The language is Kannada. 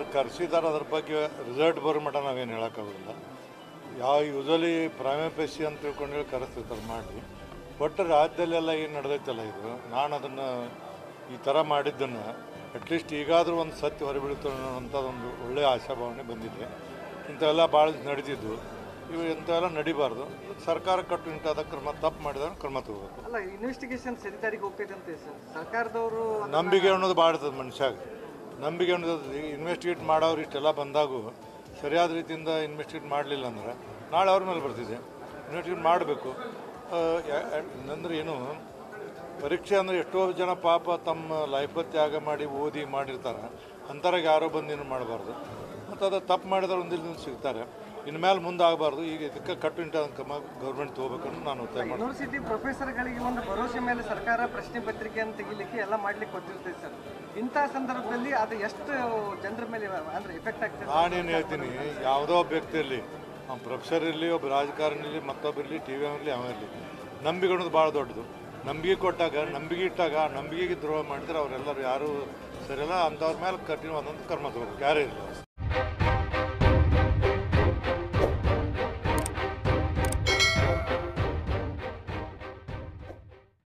ಕರೆಸಿದಾರೆ ಅದ್ರ ಬಗ್ಗೆ ರಿಸಲ್ಟ್ ಬರೋ ಮಟ್ಟ ನಾವೇನು ಹೇಳೋಕ್ಕಾಗೋದಿಲ್ಲ ಯಾವ ಯೂಸಲಿ ಪ್ರೈಮಪೇಸಿ ಅಂತ ತಿಳ್ಕೊಂಡು ಹೇಳಿ ಕರೆಸ್ತಿರ್ತಾರೆ ಮಾಡಿ ಒಟ್ಟು ರಾಜ್ಯದಲ್ಲೆಲ್ಲ ಏನು ನಡೆದೈತಲ್ಲ ಇದು ನಾನು ಅದನ್ನು ಈ ಥರ ಮಾಡಿದ್ದನ್ನು ಅಟ್ಲೀಸ್ಟ್ ಈಗಾದರೂ ಒಂದು ಸತ್ಯ ಹೊರಬೀಳುತ್ತೆ ಅನ್ನೋಂಥದ್ದೊಂದು ಒಳ್ಳೆಯ ಆಶಾಭಾವನೆ ಬಂದಿದೆ ಇಂಥವೆಲ್ಲ ಭಾಳ ನಡೆದಿದ್ದು ಇವು ಇಂಥವೆಲ್ಲ ನಡಿಬಾರ್ದು ಸರ್ಕಾರ ಕಟ್ಟು ಇಂಥದ ಕ್ರಮ ತಪ್ಪು ಮಾಡಿದ್ರೆ ಕ್ರಮ ತಗೋಬೇಕು ಅಲ್ಲ ಇನ್ವೆಸ್ಟಿಗೇಷನ್ ಸರಿದಾರಿಗೆ ಹೋಗ್ತೈತೆ ಅಂತ ಸರ್ ಸರ್ಕಾರದವರು ನಂಬಿಕೆ ಅನ್ನೋದು ಭಾಳ ಇರ್ತದೆ ಮನುಷ್ಯಾಗ ನಂಬಿಕೆ ಅನ್ನೋದು ಇನ್ವೆಸ್ಟಿಗೇಟ್ ಮಾಡೋರು ಇಷ್ಟೆಲ್ಲ ಬಂದಾಗೂ ಸರಿಯಾದ ರೀತಿಯಿಂದ ಇನ್ವೆಸ್ಟಿಗೇಟ್ ಮಾಡಲಿಲ್ಲ ಅಂದ್ರೆ ನಾಳೆ ಅವ್ರ ಮೇಲೆ ಬರ್ತಿದೆ ಇನ್ವೆಸ್ಟಿಗೇಟ್ ಮಾಡಬೇಕು ಅಂದ್ರೆ ಏನು ಪರೀಕ್ಷೆ ಅಂದರೆ ಎಷ್ಟೋ ಜನ ಪಾಪ ತಮ್ಮ ಲೈಫ ತ್ಯಾಗ ಮಾಡಿ ಓದಿ ಮಾಡಿರ್ತಾರೆ ಅಂಥವ್ರಿಗೆ ಯಾರೋ ಬಂದು ಏನು ಮಾಡಬಾರ್ದು ಮತ್ತು ಅದು ತಪ್ಪು ಮಾಡಿದ್ರೆ ಒಂದಿಲ್ಲ ದಿನ ಸಿಗ್ತಾರೆ ಇನ್ಮೇಲೆ ಮುಂದೆ ಆಗಬಾರ್ದು ಈಗ ಇದಕ್ಕೆ ಕಟ್ಟುನಿಟ್ಟಾದ ಕ್ರಮ ಗೌರ್ಮೆಂಟ್ ತೊಗೋಬೇಕಂತ ನಾನು ಒತ್ತಾಯ ಮಾಡ್ತೀನಿ ಯೂನಿವರ್ಸಿಟಿ ಪ್ರೊಫೆಸರ್ಗಳಿಗೆ ಒಂದು ಭರವಸೆ ಮೇಲೆ ಸರ್ಕಾರ ಪ್ರಶ್ನೆ ಪತ್ರಿಕೆಯನ್ನು ತೆಗಿಲಿಕ್ಕೆ ಎಲ್ಲ ಮಾಡ್ಲಿಕ್ಕೆ ಗೊತ್ತಿರ್ತೈತೆ ಸರ್ ಇಂಥ ಸಂದರ್ಭದಲ್ಲಿ ಅದು ಎಷ್ಟು ಜನರ ಮೇಲೆ ಅಂದ್ರೆ ಎಫೆಕ್ಟ್ ಆಗ್ತದೆ ನಾನೇನು ಹೇಳ್ತೀನಿ ಯಾವುದೋ ಒಬ್ಬ ವ್ಯಕ್ತಿಯಲ್ಲಿ ಅವ್ನು ಪ್ರೊಫೆಸರ್ ಇರಲಿ ಒಬ್ಬ ರಾಜಕಾರಣಿ ಇರಲಿ ಮತ್ತೊಬ್ಬ ಇರಲಿ ಟಿ ವಿ ಇರಲಿ ಅವ ಇರಲಿ ನಂಬಿಕೆ ಅನ್ನೋದು ಭಾಳ ದೊಡ್ಡದು ನಂಬಿಕೆ ಕೊಟ್ಟಾಗ ನಂಬಿಕೆ ಇಟ್ಟಾಗ ಆ ನಂಬಿಕೆಗೆ ದ್ರೋಹ ಮಾಡಿದ್ರೆ ಅವರೆಲ್ಲರೂ ಯಾರು ಸರಿಯಲ್ಲ ಅಂಥವ್ರ ಮೇಲೆ ಕಠಿಣವಾದಂಥ ಕರ್ಮ ತಗೋಬೇಕು ಯಾರೇ ಇರಲಿ